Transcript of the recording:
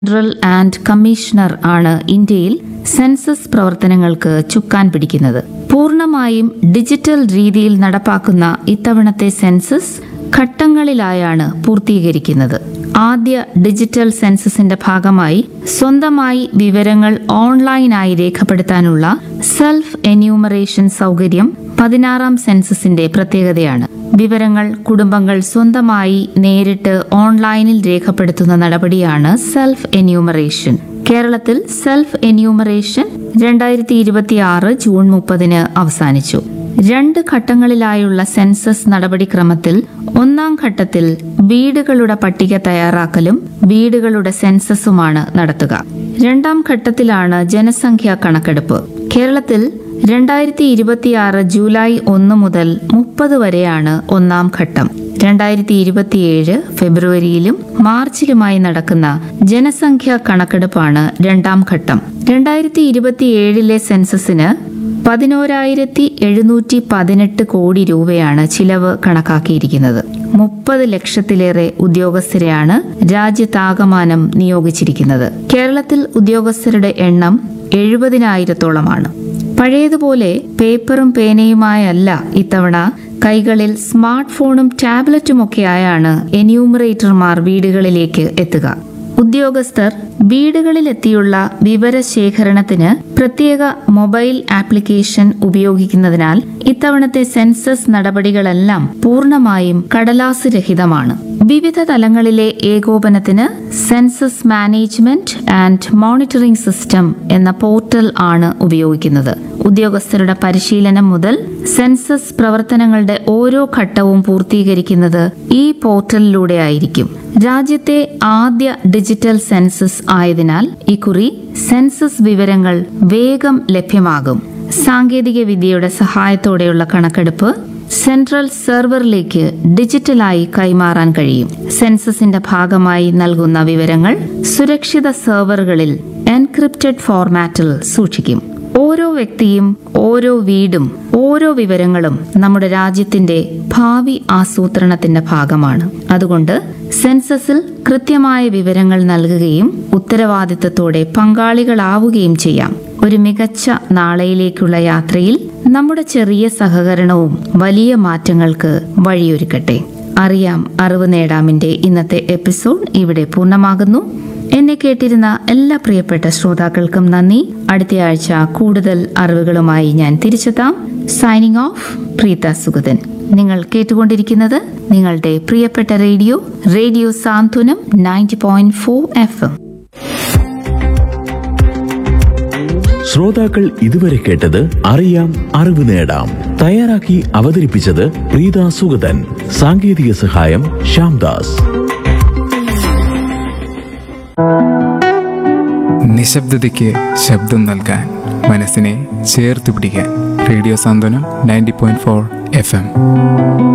general and commissioner ആണ് ഇന്ത്യയിൽ census പ്രവർത്തനങ്ങൾക്ക് ചുക്കാൻ പിടിക്കുന്നത് പൂർണ്ണമായും ഡിജിറ്റൽ രീതിയിൽ നടപ്പാക്കുന്ന ഇത്തവണത്തെ സെൻസസ് ഘട്ടങ്ങളിലായാണ് പൂർത്തീകരിക്കുന്നത് ആദ്യ ഡിജിറ്റൽ സെൻസസിന്റെ ഭാഗമായി സ്വന്തമായി വിവരങ്ങൾ ഓൺലൈനായി രേഖപ്പെടുത്താനുള്ള സെൽഫ് എന്യൂമറേഷൻ സൗകര്യം പതിനാറാം സെൻസസിന്റെ പ്രത്യേകതയാണ് വിവരങ്ങൾ കുടുംബങ്ങൾ സ്വന്തമായി നേരിട്ട് ഓൺലൈനിൽ രേഖപ്പെടുത്തുന്ന നടപടിയാണ് സെൽഫ് എന്യൂമറേഷൻ കേരളത്തിൽ സെൽഫ് എന്യൂമറേഷൻ രണ്ടായിരത്തി ഇരുപത്തിയാറ് ജൂൺ മുപ്പതിന് അവസാനിച്ചു രണ്ട് ഘട്ടങ്ങളിലായുള്ള സെൻസസ് നടപടിക്രമത്തിൽ ഒന്നാം ഘട്ടത്തിൽ വീടുകളുടെ പട്ടിക തയ്യാറാക്കലും വീടുകളുടെ സെൻസസുമാണ് നടത്തുക രണ്ടാം ഘട്ടത്തിലാണ് ജനസംഖ്യാ കണക്കെടുപ്പ് കേരളത്തിൽ രണ്ടായിരത്തി ഇരുപത്തിയാറ് ജൂലൈ ഒന്ന് മുതൽ മുപ്പത് വരെയാണ് ഒന്നാം ഘട്ടം രണ്ടായിരത്തി ഇരുപത്തിയേഴ് ഫെബ്രുവരിയിലും മാർച്ചിലുമായി നടക്കുന്ന ജനസംഖ്യാ കണക്കെടുപ്പാണ് രണ്ടാം ഘട്ടം രണ്ടായിരത്തി ഇരുപത്തിയേഴിലെ സെൻസസിന് പതിനോരായിരത്തി എഴുന്നൂറ്റി പതിനെട്ട് കോടി രൂപയാണ് ചിലവ് കണക്കാക്കിയിരിക്കുന്നത് മുപ്പത് ലക്ഷത്തിലേറെ ഉദ്യോഗസ്ഥരെയാണ് രാജ്യത്താകമാനം നിയോഗിച്ചിരിക്കുന്നത് കേരളത്തിൽ ഉദ്യോഗസ്ഥരുടെ എണ്ണം എഴുപതിനായിരത്തോളമാണ് പഴയതുപോലെ പേപ്പറും പേനയുമായല്ല ഇത്തവണ കൈകളിൽ സ്മാർട്ട് ഫോണും ടാബ്ലറ്റുമൊക്കെയായാണ് എന്യൂമറേറ്റർമാർ വീടുകളിലേക്ക് എത്തുക ഉദ്യോഗസ്ഥർ വീടുകളിലെത്തിയുള്ള വിവരശേഖരണത്തിന് പ്രത്യേക മൊബൈൽ ആപ്ലിക്കേഷൻ ഉപയോഗിക്കുന്നതിനാൽ ഇത്തവണത്തെ സെൻസസ് നടപടികളെല്ലാം പൂർണ്ണമായും കടലാസ് രഹിതമാണ് വിവിധ തലങ്ങളിലെ ഏകോപനത്തിന് census management and monitoring system എന്ന പോർട്ടൽ ആണ് ഉപയോഗിക്കുന്നത് ഉദ്യോഗസ്ഥരുടെ പരിശീലനം മുതൽ സെൻസസ് പ്രവർത്തനങ്ങളുടെ ഓരോ ഘട്ടവും പൂർത്തീകരിക്കുന്നത് ഈ പോർട്ടലിലൂടെ ആയിരിക്കും രാജ്യത്തെ ആദ്യ ഡിജിറ്റൽ സെൻസസ് ആയതിനാൽ ഇക്കുറി സെൻസസ് വിവരങ്ങൾ വേഗം ലഭ്യമാകും സാങ്കേതിക വിദ്യയുടെ സഹായത്തോടെയുള്ള കണക്കെടുപ്പ് സെൻട്രൽ സെർവറിലേക്ക് ഡിജിറ്റലായി കൈമാറാൻ കഴിയും സെൻസസിന്റെ ഭാഗമായി നൽകുന്ന വിവരങ്ങൾ സുരക്ഷിത സെർവറുകളിൽ എൻക്രിപ്റ്റഡ് ഫോർമാറ്റിൽ സൂക്ഷിക്കും ഓരോ വ്യക്തിയും ഓരോ വീടും ഓരോ വിവരങ്ങളും നമ്മുടെ രാജ്യത്തിന്റെ ഭാവി ആസൂത്രണത്തിന്റെ ഭാഗമാണ് അതുകൊണ്ട് സെൻസസിൽ കൃത്യമായ വിവരങ്ങൾ നൽകുകയും ഉത്തരവാദിത്തത്തോടെ പങ്കാളികളാവുകയും ചെയ്യാം ഒരു മികച്ച നാളെയിലേക്കുള്ള യാത്രയിൽ നമ്മുടെ ചെറിയ സഹകരണവും വലിയ മാറ്റങ്ങൾക്ക് വഴിയൊരുക്കട്ടെ അറിയാം അറിവ് നേടാമിന്റെ ഇന്നത്തെ എപ്പിസോഡ് ഇവിടെ പൂർണ്ണമാകുന്നു എന്നെ കേട്ടിരുന്ന എല്ലാ പ്രിയപ്പെട്ട ശ്രോതാക്കൾക്കും നന്ദി അടുത്തയാഴ്ച കൂടുതൽ അറിവുകളുമായി ഞാൻ തിരിച്ചെത്താം സൈനിങ് ഓഫ് പ്രീത സുഗതൻ നിങ്ങൾ കേട്ടുകൊണ്ടിരിക്കുന്നത് നിങ്ങളുടെ പ്രിയപ്പെട്ട radio radio Santhwanam ninety point four F M ശ്രോതാക്കൾ ഇതുവരെ കേട്ടത് അറിയാം അറിവ് നേടാം തയ്യാറാക്കി അവതരിപ്പിച്ചത് പ്രീത സുഗതൻ സാങ്കേതിക സഹായം ശ്യാംദാസ് നിശബ്ദതയ്ക്ക് ശബ്ദം നൽകാൻ മനസ്സിനെ ചേർത്ത് പിടിക്കാൻ radio Santhwanam ninety point four F M